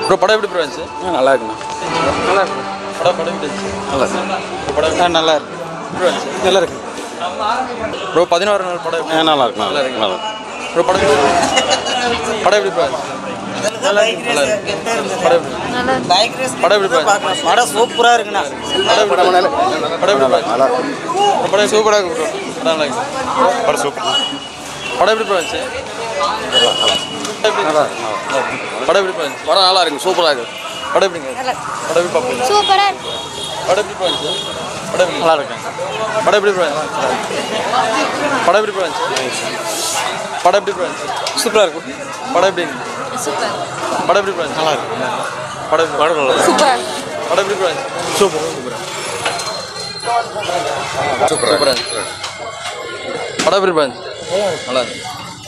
Bro படம் எப்படி bro இருந்துச்சு நல்லா இருக்குண்ணா நல்லா இருக்கு படம் படம் எப்படி இருந்துச்சு நல்லா இருக்கு படம் ஆ நல்லா இருக்கு எப்படி இருந்துச்சு நல்லா இருக்கு ப்ரோ பதினோரு நாள் படம் எப்படி ஆ நல்லா இருக்கு நல்லா இருக்கு நல்லா இருக்கு ப்ரோ படம் எப்படி இருந்துச்சு? படம் எப்படி ப்ரோ இருந்துச்சு நல்லா இருக்கு. படம் எப்படி படம் எப்படி ப்ரோ இருந்துச்சு? படம் சூப்பரா இருக்குண்ணா படம் எப்படி படம் எப்படி ப்ரோ இருந்துச்சு? ப்ரோ, படம் சூப்பராக இருக்கு ப்ரோ படம் நல்லா இருக்கு படம் சூப்பர் படம் எப்படி ப்ரோ இருந்துச்சு படம் எப்படி படம் எப்படி ப்ரோ இருந்துச்சு படம் நல்லா இருக்கு சூப்பராக இருக்கு படம் எப்படிங்க படம் எப்படி பார்ப்பீங்க சூப்பராக இருக்கு படம் எப்படி ப்ரோ இருந்துச்சு படம் எப்படி நல்லா இருக்கு படம் எப்படி ப்ரோ இருந்துச்சு படம் எப்படி ப்ரோ இருந்துச்சு படம் எப்படி ப்ரோ இருந்துச்சு சூப்பராக இருக்கு படம் எப்படி இருந்துச்சு சூப்பர் படம் எப்படி ப்ரோ இருந்துச்சு நல்லா இருக்கு படம் எப்படி படம் நல்லா சூப்பர் படம் எப்படி ப்ரோ இருந்துச்சு சூப்பர் சூப்பராக இருந்துச்சு படம் எப்படி ப்ரோ இருந்துச்சு நல்லா இருக்கு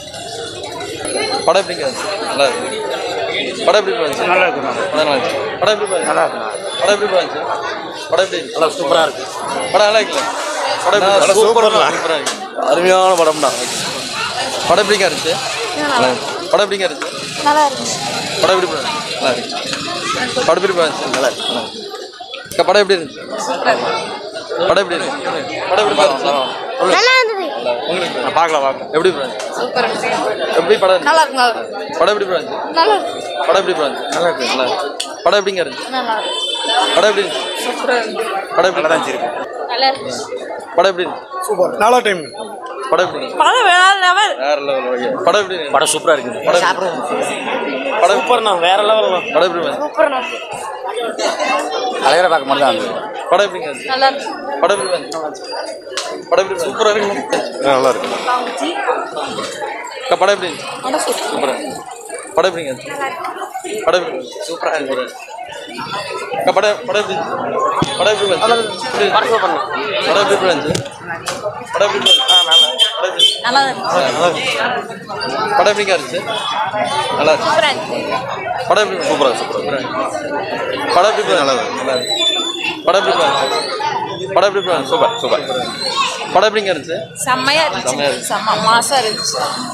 படம் எப்படிங்க இருந்துச்சு நல்லா இருக்கு படம் எப்படி ப்ரோ இருந்துச்சு நல்லா இருக்கு படம் நல்லா இருந்துச்சு படம் எப்படி ப்ரோ இருந்துச்சு நல்லா இருக்கு படம் எப்படி ப்ரோ இருந்துச்சு படம் எப்படி இருந்துச்சு நல்லா சூப்பராக இருக்கு படம் நல்லா இருக்குல்ல படம் எப்படி படம் சூப்பரா இருக்கு. சூப்பராக இருக்கு அருமையான படம் தான் படம் எப்படிங்க இருந்துச்சு நல்லா இருக்கு. படம் எப்படிங்க இருந்துச்சு நல்லா இருக்கு படம் எப்படி ப்ரோ இருந்துச்சு நல்லா இருக்கு படம் எப்படி ப்ரோ இருந்துச்சு நல்லா இருக்கு அக்கா, படம் எப்படி இருந்துச்சு படம் எப்படி இருந்துச்சு படம் எப்படி ப்ரோ இருந்துச்சு நல்லா இருந்தது உங்களுக்கு பார்க்கலாம் பார்க்கலாம் எப்படி ப்ரோ இருந்துச்சு சூப்பர் எப்படி படம் இருந்துச்சு நல்லா இருக்கு நல்லா இருக்கு படம் எப்படி ப்ரோ இருந்துச்சு நல்லா இருக்கு படம் எப்படி ப்ரோ இருந்துச்சு நல்லா இருக்கு நல்லா இருக்கு படம் எப்படிங்க இருந்துச்சு நல்லா இருக்கு படம் எப்படி இருந்துச்சு சூப்பராக இருக்கு படம் எப்படி இருந்துச்சு நல்லா இருக்கு படம் எப்படி இருந்துச்சு சூப்பர் நல்லா டைம் படம் எப்படி இருந்துச்சு படம் வேற லெவல் வேற லெவல் ஓகே படம் எப்படி இருந்துச்சு படம் சூப்பராக இருக்கு படம் எப்படி- படம் சூப்பர்ண்ணா வேற லெவல் படம் எப்படி இருந்துச்சு சூப்பர் அழகாக பார்க்க மட்டும் தான் இருந்தது படம் எப்படிங்க இருந்துச்சு நல்லா இருக்கு படம் எப்படி இருந்துச்சு படம் எப்படி சூப்பராக இருக்கு நல்லா இருக்கு அக்கா, படம் எப்படி இருந்துச்சு படம் சூப்பர் சூப்பராக இருந்துச்சு படம் எப்படிங்க இருந்துச்சு படம் எப்படி இருந்துச்சு சூப்பராக இருக்கு அக்கா, படம் படம் எப்படி இருந்துச்சு படம் எப்படி இருந்துச்சு படம் சூப்பர் படம் எப்படி இருந்துச்சு படம் எப்படி இருந்துச்சு படம் எப்படி இருந்துச்சு? நல்லா இருக்கு படம் எப்படிங்க இருந்துச்சு நல்லா இருக்கு சூப்பராக இருக்கு படம் எப்படி சூப்பராக சூப்பராக படம் எப்படி நல்லா நல்லா இருக்கு படம் எப்படி இருந்துச்சு? படம் எப்படி இருந்துச்சு? சூப்பர் சூப்பர் படம் எப்படிங்க இருந்துச்சு செம்மையா செம்மையா இருந்துச்சு இருந்துச்சு. செம்ம மாசா இருந்துச்சு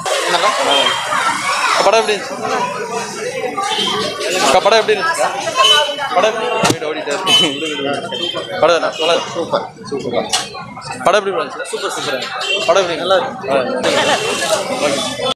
படம் எப்படி இருந்துச்சு அக்கா, படம் எப்படி இருந்துச்சு படம் எப்படி வீடு ஓடிட்டே இருக்கு. விடு, விடு, விடு. படம் நல்லா சூப்பர் சூப்பர் படம் எப்படி இருந்துச்சு சூப்பர் சூப்பர் படம் எப்படி நல்லா இருக்கு ஓகே